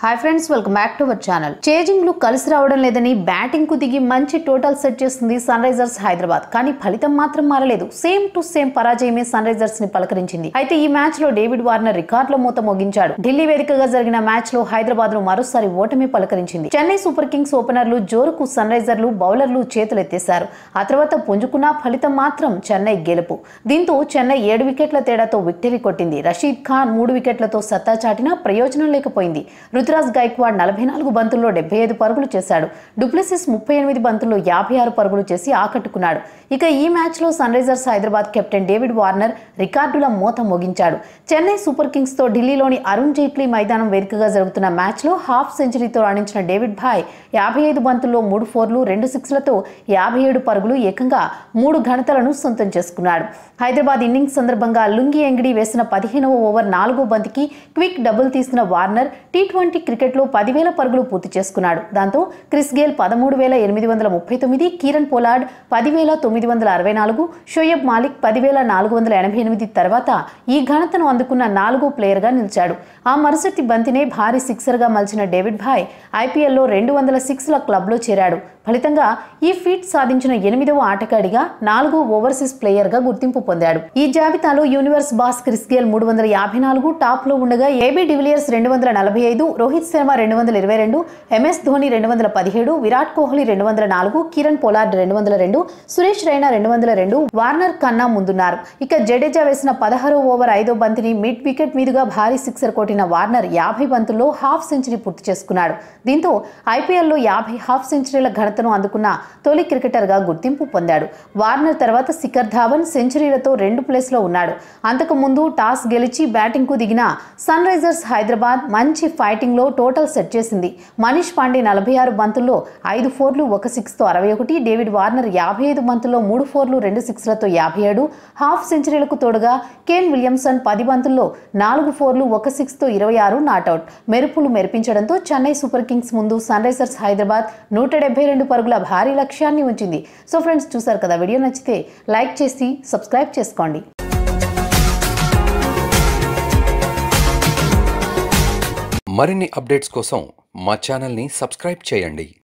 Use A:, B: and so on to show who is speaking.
A: hi friends welcome back to our channel chasing లు కలిసి రావడం లేదని బ్యాటింగ్ కు దిగి మంచి టోటల్ సెట్ చేస్తుంది సన్ రైజర్స్ హైదరాబాద్ కానీ ఫలితం మాత్రం మారలేదు సేమ్ టు సేమ్ పరాజయమే సన్ రైజర్స్ ని పలకరించింది అయితే ఈ మ్యాచ్ లో డేవిడ్ వార్నర్ రికార్డుల మూత మోగించాడు ఢిల్లీ వేదికగా జరిగిన మ్యాచ్ లో హైదరాబాద్ ను మరోసారి ఓటమి పలకరించింది చెన్నై సూపర్ కింగ్స్ ఓపెనర్లు జోరుకు సన్ రైజర్లు బౌలర్లు చేతులెత్తేశారు ఆ తర్వాత పుంజుకున్న ఫలితం మాత్రం చెన్నై గెలుపు దీంతో చెన్నై ఏడు వికెట్ల తేడాతో విక్టరీ కొట్టింది రషీద్ ఖాన్ మూడు వికెట్లతో సత్తా చాటినా ప్రయోజనం లేకపోయింది రుతురాజ్ గైక్వాడ్ నలభై నాలుగు బంతుల్లో డెబ్బై ఐదు పరుగులు చేశాడు డూప్లెసిస్ ముప్పై ఎనిమిది బంతుల్లో యాభై ఆరు పరుగులు చేసి ఆకట్టుకున్నాడు ఇక ఈ మ్యాచ్లో Sunrisers Hyderabad captain David Warner రికార్డుల మోత మోగించాడు చెన్నై సూపర్ కింగ్స్ తో ఢిల్లీలోని అరుణ్ జైట్లీ మైదానం వేదికగా జరుగుతున్న మ్యాచ్లో హాఫ్ సెంచరీతో రాణించిన డేవిడ్ భాయ్ యాభై ఐదు బంతుల్లో మూడు ఫోర్లు రెండు సిక్స్లతో యాభై ఏడు పరుగులు ఏకంగా మూడు ఘనతలను సొంతం చేసుకున్నాడు హైదరాబాద్ ఇన్నింగ్స్ సందర్భంగా లుంగి ఎంగిడి వేసిన పదిహేనవ ఓవర్ నాలుగో బంతికి క్విక్ డబుల్ తీసిన వార్నర్ టీ ట్వంటీ క్రికెట్లో పదివేల పరుగులు పూర్తి చేసుకున్నాడు దాంతో క్రిస్ గేల్ పదమూడు వేల ఎనిమిది వందల ముప్పై తొమ్మిది కిరణ్ పోలార్డ్ పదివేల తొమ్మిది వందల అరవై నాలుగు షోయబ్ మాలిక్ పదివేల నాలుగు వందల ఎనభై ఎనిమిది తర్వాత ఈ ఘనతను అందుకున్న నాలుగో ప్లేయర్గా నిలిచాడు ఆ మరుసటి బంతినే భారీ సిక్సర్గా మలిచిన డేవిడ్ భాయ్ ఐపీఎల్లో రెండు వందల సిక్స్ల క్లబ్లో చేరాడు ఫలితంగా ఈ ఫీట్ సాధించిన ఎనిమిదవ ఆటగాడిగా నాలుగో ఓవర్సీస్ ప్లేయర్గా గుర్తింపు పొందాడు ఈ జాబితాలో యూనివర్స్ బాస్ క్రిస్ గేల్ మూడు వందల యాభై నాలుగు టాప్లో ఉండగా ఏబీ డివిలియర్స్ రెండు వందల నలభై ఐదు రోహిత్ శర్మ రెండు వందల ఇరవై రెండు ఎంఎస్ ధోని రెండు వందల పదిహేడు విరాట్ కోహ్లీ రెండు వందల నాలుగు కిరణ్ పోలార్డ్ రెండు వందల రెండు సురేష్ రైనా రెండు వందల రెండు వార్నర్ కన్నా ముందున్నారు ఇక జడేజా వేసిన పదహారో ఓవర్ ఐదో బంతిని మిడ్ వికెట్ మీదుగా భారీ సిక్సర్ కొట్టిన వార్నర్ యాభై బంతుల్లో హాఫ్ సెంచరీ పూర్తి చేసుకున్నాడు దీంతో ఐపీఎల్లో యాభై హాఫ్ సెంచరీల ఘనతను అందుకున్న తొలి క్రికెటర్గా గుర్తింపు పొందాడు వార్నర్ తర్వాత శిఖర్ ధావన్ సెంచరీలతో రెండు ప్లేస్లో ఉన్నాడు అంతకు ముందు టాస్ గెలిచి బ్యాటింగ్కు దిగిన సన్ రైజర్స్ హైదరాబాద్ మంచి ఫైటింగ్లో టోటల్ సెట్ చేసింది మనీష్ పాండే నలభై ఆరు బంతుల్లో ఐదు ఫోర్లు ఒక సిక్స్తో అరవై ఒకటి డేవిడ్ వార్నర్ యాభై ఐదు బంతుల్లో మూడు ఫోర్లు రెండు సిక్స్లతో యాభై ఏడు హాఫ్ సెంచరీలకు తోడుగా కేన్ విలియమ్సన్ పది బంతుల్లో నాలుగు ఫోర్లు ఒక సిక్స్తో ఇరవై ఆరు నాటౌట్ మెరుపులు మెరిపించడంతో చెన్నై సూపర్ కింగ్స్ ముందు సన్ రైజర్స్ హైదరాబాద్ నూట డెబ్బై రెండు పరుగుల భారీ లక్ష్యాన్ని ఉంచింది సో ఫ్రెండ్స్ చూసారు కదా వీడియో నచ్చితే లైక్ చేసి సబ్స్క్రైబ్ చేసుకోండి
B: మరిన్ని అప్డేట్స్ కోసం మా ఛానల్ని సబ్స్క్రైబ్ చేయండి